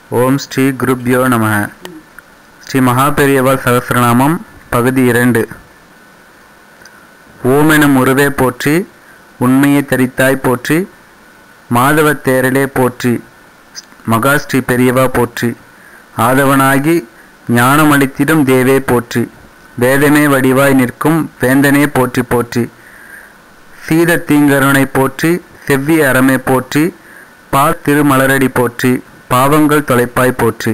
ஓம் ஸ்ரீ குருப்யோ நம ஸ்ரீ மகாபெரியவாள் சகசிரநாமம் பகுதி இரண்டு ஓமெனும் உருவே போற்றி உண்மையை தரித்தாய் போற்றி மாதவத் தேரலே போற்றி மகா ஸ்ரீ பெரியவா போற்றி ஆதவனாகி ஞானமளித்திடும் தேவே போற்றி வேதமே வடிவாய் நிற்கும் வேந்தனே போற்றி போற்றி சீத தீங்கருணை போற்றி செவ்விய அறமே போற்றி பா திருமலரடி போற்றி பாவங்கள் தொலைப்பாய் போற்றி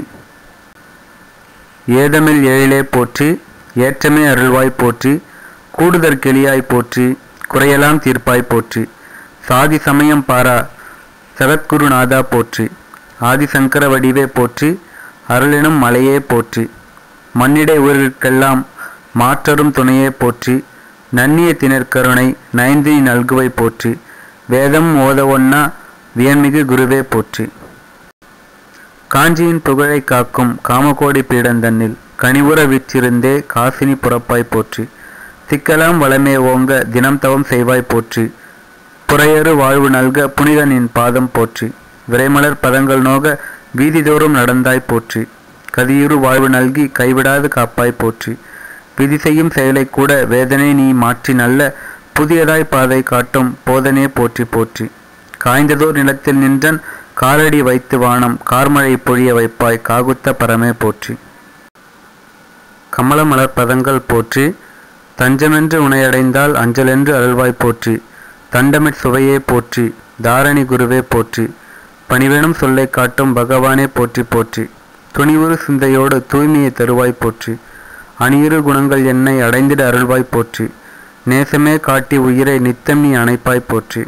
ஏதமில் எழிலே போற்றி ஏற்றமே அருள்வாய் போற்றி கூடுதற் கிளியாய் போற்றி குறையெல்லாம் தீர்ப்பாய் போற்றி சாதி சமயம் பாரா சகத்குருநாதா போற்றி ஆதிசங்கர வடிவே போற்றி அருளினும் மலையே போற்றி மண்ணிடை உயிர்களுக்கெல்லாம் மாற்றரும் துணையே போற்றி நன்னிய திணற்கருணை நயந்தினி நல்குவை போற்றி வேதம் ஓத ஒன்னா வியன்மிகு குருவே போற்றி காஞ்சியின் புகழை காக்கும் காமகோடி பீடந்தன்னில் கனிவுற விற்றிருந்தே காசினி புறப்பாய் போற்றி திக்கலாம் வளமே ஓங்க தினம் தவம் செய்வாய் போற்றி புறையறு வாழ்வு நல்க புனிதனின் பாதம் போற்றி விரைமலர் பதங்கள் நோக வீதிதோறும் நடந்தாய் போற்றி கதியுறு வாழ்வு நல்கி கைவிடாது காப்பாய் போற்றி விதி செய்யும் செயலை கூட வேதனை நீ மாற்றி நல்ல புதியதாய் பாதை காட்டும் போதனே போற்றி போற்றி காய்ந்ததோர் நிலத்தில் நின்றன் காலடி வைத்து வானம் கார்மழை பொழிய வைப்பாய் காகுத்த பரமே போற்றி கமலமலர் பதங்கள் போற்றி தஞ்சமென்று உனையடைந்தால் அஞ்சலென்று அருள்வாய் போற்றி தண்டமிட் சுவையே போற்றி தாரணி குருவே போற்றி பணிவெனும் சொல்லை காட்டும் பகவானே போற்றி போற்றி துணிவுறு சிந்தையோடு தூய்மையை தருவாய் போற்றி அணியிரு குணங்கள் என்னை அடைந்திட அருள்வாய் போற்றி நேசமே காட்டி உயிரை நித்தம் நீ அணைப்பாய் போற்றி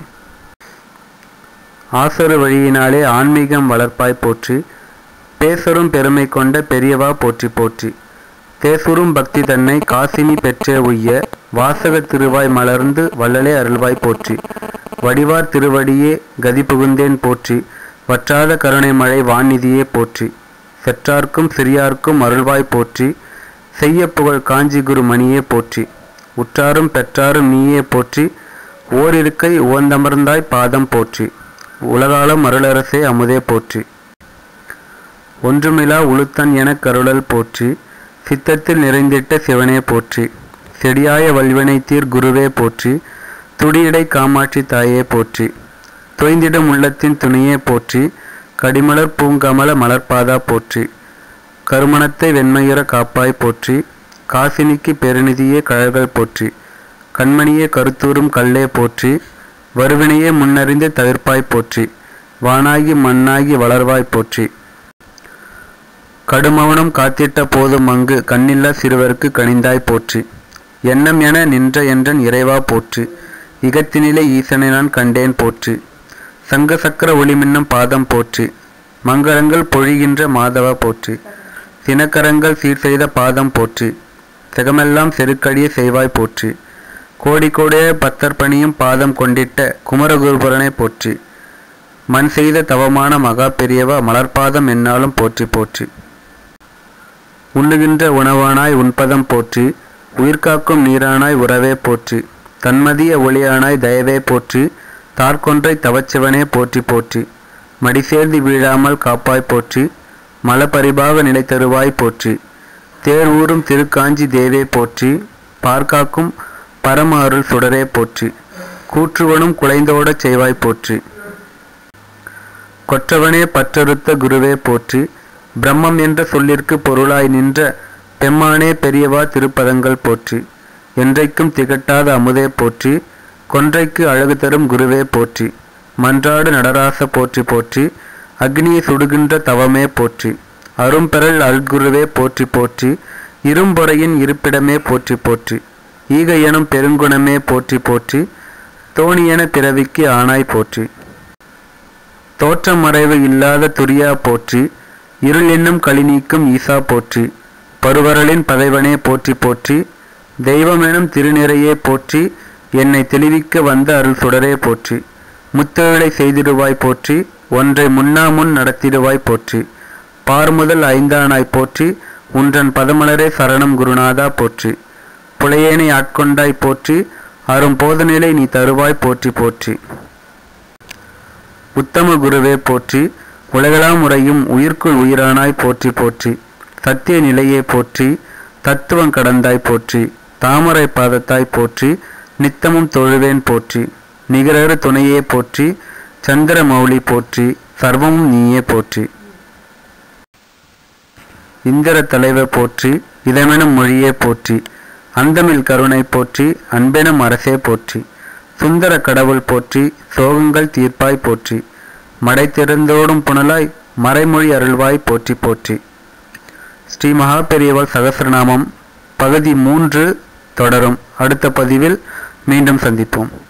ஆசரு வழியினாலே ஆன்மீகம் வளர்ப்பாய் போற்றி பேசரும் பெருமை கொண்ட பெரியவா போற்றி போற்றி தேசுரும் பக்தி தன்னை காசினி பெற்றே உய்ய வாசக திருவாய் மலர்ந்து வள்ளலே அருள்வாய் போற்றி வடிவார் திருவடியே கதி புகுந்தேன் போற்றி வற்றாத கருணை மழை வான்நிதியே போற்றி செற்றார்க்கும் சிறியார்க்கும் அருள்வாய் போற்றி செய்ய புகழ் காஞ்சி குரு மணியே போற்றி உற்றாரும் பெற்றாரும் நீயே போற்றி ஓரிருக்கை உவந்தமர்ந்தாய் பாதம் போற்றி உலகாலம் அருளரசே அமுதே போற்றி ஒன்றுமிலா உளுத்தன் எனக் கருளல் போற்றி சித்தத்தில் நிறைந்திட்ட சிவனே போற்றி செடியாய வல்வினை தீர் குருவே போற்றி துடியடை காமாட்சி தாயே போற்றி தொய்ந்திடும் உள்ளத்தின் துணையே போற்றி கடிமலர் பூங்கமல மலர்பாதா போற்றி கருமணத்தை வெண்மையுற காப்பாய் போற்றி காசினிக்கு பெருநிதியே கழல்கள் போற்றி கண்மணியே கருத்தூரும் கல்லே போற்றி வருவினையே முன்னறிந்து தவிர்ப்பாய் போற்றி வானாகி மண்ணாகி வளர்வாய் போற்றி கடுமவனம் காத்திட்ட போதும் அங்கு கண்ணில்லா சிறுவருக்கு கனிந்தாய் போற்றி எண்ணம் என நின்ற என்றன் இறைவா போற்றி இகத்தினிலே ஈசனை நான் கண்டேன் போற்றி சங்க சக்கர ஒளிமின்னும் பாதம் போற்றி மங்களங்கள் பொழிகின்ற மாதவா போற்றி தினக்கரங்கள் சீர் செய்த பாதம் போற்றி செகமெல்லாம் செருக்கடிய செய்வாய் போற்றி கோடி கோடிய பத்தர் பணியும் பாதம் கொண்டிட்ட குமரகுருபரனை போற்றி மண் செய்த தவமான மகா பெரியவா மலர்பாதம் என்னாலும் போற்றி போற்றி உண்ணுகின்ற உணவானாய் உன்பதம் போற்றி உயிர்காக்கும் நீரானாய் உறவே போற்றி தன்மதிய ஒளியானாய் தயவே போற்றி தார்கொன்றை தவச்சிவனே போற்றி போற்றி மடிசேர்ந்து வீழாமல் காப்பாய் போற்றி மலபரிபாக நிலை தருவாய் போற்றி தேர் ஊறும் திருக்காஞ்சி தேவே போற்றி பார்க்காக்கும் பரம அருள் சுடரே போற்றி கூற்றுவனும் குலைந்தோடச் செய்வாய் போற்றி கொற்றவனே பற்றறுத்த குருவே போற்றி பிரம்மம் என்ற சொல்லிற்கு பொருளாய் நின்ற பெம்மானே பெரியவா திருப்பதங்கள் போற்றி என்றைக்கும் திகட்டாத அமுதே போற்றி கொன்றைக்கு அழகு தரும் குருவே போற்றி மன்றாடு நடராச போற்றி போற்றி அக்னியை சுடுகின்ற தவமே போற்றி அரும்பெறல் அருட்குருவே போற்றி போற்றி இரும்பொறையின் இருப்பிடமே போற்றி போற்றி ஈக எனும் பெருங்குணமே போற்றி போற்றி தோணியென பிறவிக்கு ஆனாய் போற்றி தோற்றம் மறைவு இல்லாத துரியா போற்றி இருள் என்னும் களி நீக்கும் ஈசா போற்றி பருவரலின் பதைவனே போற்றி போற்றி தெய்வமெனும் திருநிறையே போற்றி என்னை தெளிவிக்க வந்த அருள் சுடரே போற்றி முத்தொழிலை செய்திடுவாய் போற்றி ஒன்றை முன்னா முன் நடத்திடுவாய் போற்றி பார் முதல் ஐந்தானாய் போற்றி உன்றன் பதமலரே சரணம் குருநாதா போற்றி புலையேனை ஆட்கொண்டாய் போற்றி அரும் போதநிலை நீ தருவாய் போற்றி போற்றி உத்தம குருவே போற்றி உலகெல்லாம் உறையும் உயிர்க்குள் உயிரானாய் போற்றி போற்றி சத்திய நிலையே போற்றி தத்துவம் கடந்தாய் போற்றி தாமரை பாதத்தாய் போற்றி நித்தமும் தொழுவேன் போற்றி நிகரறு துணையே போற்றி சந்திர மௌலி போற்றி சர்வமும் நீயே போற்றி இந்திர தலைவர் போற்றி இதமெனும் மொழியே போற்றி அந்தமில் கருணை போற்றி அன்பெனும் அரசே போற்றி சுந்தர கடவுள் போற்றி சோகங்கள் தீர்ப்பாய் போற்றி மடை திறந்தோடும் புனலாய் மறைமொழி அருள்வாய் போற்றி போற்றி ஸ்ரீ மகா பெரியவள் சகசிரநாமம் பகுதி மூன்று தொடரும் அடுத்த பதிவில் மீண்டும் சந்திப்போம்